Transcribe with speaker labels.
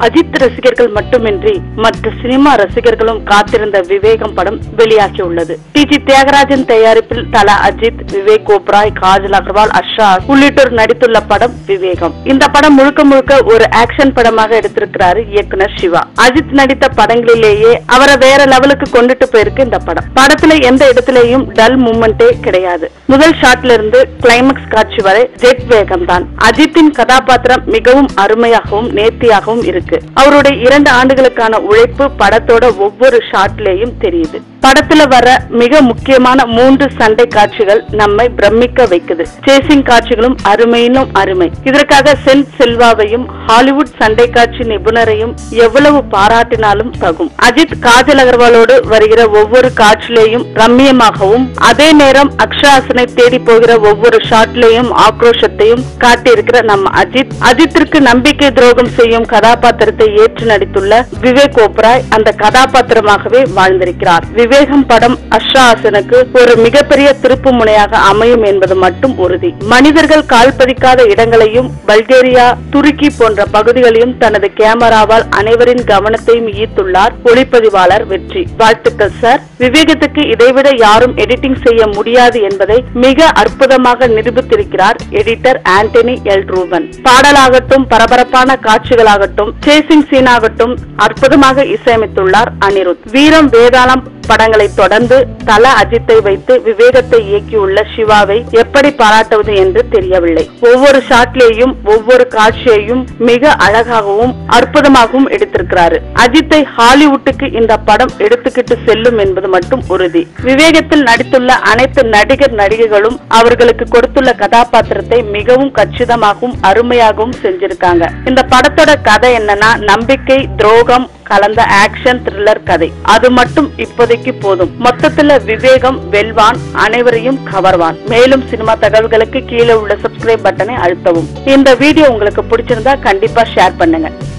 Speaker 1: அஜித் ரசிகர்கள் மட்டுமின்றி மற்ற சினிமா ரசிகர்களும் காத்திருந்த விவேகம் படம் வெளியாகியுள்ளது டி ஜி தியாகராஜன் தயாரிப்பில் தலா அஜித் விவேக் ஓப்ராய் காஜல் அகர்வால் அஷா உள்ளிட்டோர் நடித்துள்ள படம் விவேகம் இந்த படம் முழுக்க முழுக்க ஒரு ஆக்ஷன் படமாக எடுத்திருக்கிறாரு இயக்குனர் சிவா அஜித் நடித்த படங்களிலேயே அவரை வேற லெவலுக்கு கொண்டுட்டு போயிருக்கு இந்த படம் படத்துல எந்த இடத்திலேயும் டல் மூமெண்டே கிடையாது முதல் ஷாட்ல இருந்து கிளைமேக்ஸ் காட்சி வரை ஜெட் வேகம் தான் அஜித்தின் கதாபாத்திரம் மிகவும் அருமையாகவும் நேர்த்தியாகவும் இருக்கு அவருடைய இரண்டு ஆண்டுகளுக்கான உழைப்பு படத்தோட ஒவ்வொரு ஷாட்லேயும் தெரியுது படத்துல வர மிக முக்கியமான மூன்று சண்டை காட்சிகள் நம்மை பிரமிக்க வைக்குது சேசிங் காட்சிகளும் அருமையிலும் அருமை இதற்காக சென் செல்வாவையும் ஹாலிவுட் சண்டை காட்சி நிபுணரையும் எவ்வளவு பாராட்டினாலும் தகும் அஜித் காஜல் அகர்வாலோடு வருகிற ஒவ்வொரு காட்சியிலேயும் ரம்மியமாகவும் அதே நேரம் அக்ஷாசனை தேடி போகிற ஒவ்வொரு ஷாட்லேயும் ஆக்ரோஷத்தையும் காட்டியிருக்கிற நம்ம அஜித் அஜித்திற்கு நம்பிக்கை துரோகம் செய்யும் கதாபாத்திரத்தை ஏற்று நடித்துள்ள விவேக் ஓப்ராய் அந்த கதாபாத்திரமாகவே வாழ்ந்திருக்கிறார் விவேகம் படம் அஷ்ரா ஹாசனுக்கு ஒரு மிகப்பெரிய திருப்பு முனையாக அமையும் என்பது மட்டும் உறுதி மனிதர்கள் கால் பதிக்காத இடங்களையும் பல்கேரியா துருக்கி போன்ற பகுதிகளையும் தனது கேமராவால் அனைவரின் கவனத்தையும் ஈர்த்துள்ளார் ஒளிப்பதிவாளர் வெற்றி வாழ்த்துக்கள் சார் விவேகத்துக்கு இதைவிட யாரும் எடிட்டிங் செய்ய முடியாது என்பதை மிக அற்புதமாக நிரூபித்திருக்கிறார் எடிட்டர் ஆண்டனி எல் ரூபன் பாடலாகட்டும் பரபரப்பான காட்சிகளாகட்டும் சேசிங் சீனாகட்டும் அற்புதமாக இசையமைத்துள்ளார் அனிருத் வீரம் வேதாளம் படங்களை தொடர்ந்து தல அஜித்தை வைத்து விவேகத்தை இயக்கியுள்ள சிவாவை எப்படி பாராட்டுவது என்று தெரியவில்லை ஒவ்வொரு ஷாட்லேயும் ஒவ்வொரு காட்சியையும் மிக அழகாகவும் அற்புதமாகவும் எடுத்திருக்கிறாரு அஜித்தை ஹாலிவுட்டுக்கு இந்த படம் எடுத்துக்கிட்டு செல்லும் என்பது மட்டும் உறுதி விவேகத்தில் நடித்துள்ள அனைத்து நடிகர் நடிகைகளும் அவர்களுக்கு கொடுத்துள்ள கதாபாத்திரத்தை மிகவும் கச்சிதமாகவும் அருமையாகவும் செஞ்சிருக்காங்க இந்த படத்தோட கதை என்னன்னா நம்பிக்கை துரோகம் கலந்த ஆக்ஷன் த்ரில்லர் கதை அது மட்டும் இப்போதைக்கு போதும் மொத்தத்துல விவேகம் வெல்வான் அனைவரையும் கவர்வான் மேலும் சினிமா தகவல்களுக்கு கீழே உள்ள சப்ஸ்கிரைப் பட்டனை அழுத்தவும் இந்த வீடியோ உங்களுக்கு பிடிச்சிருந்தா கண்டிப்பா ஷேர் பண்ணுங்க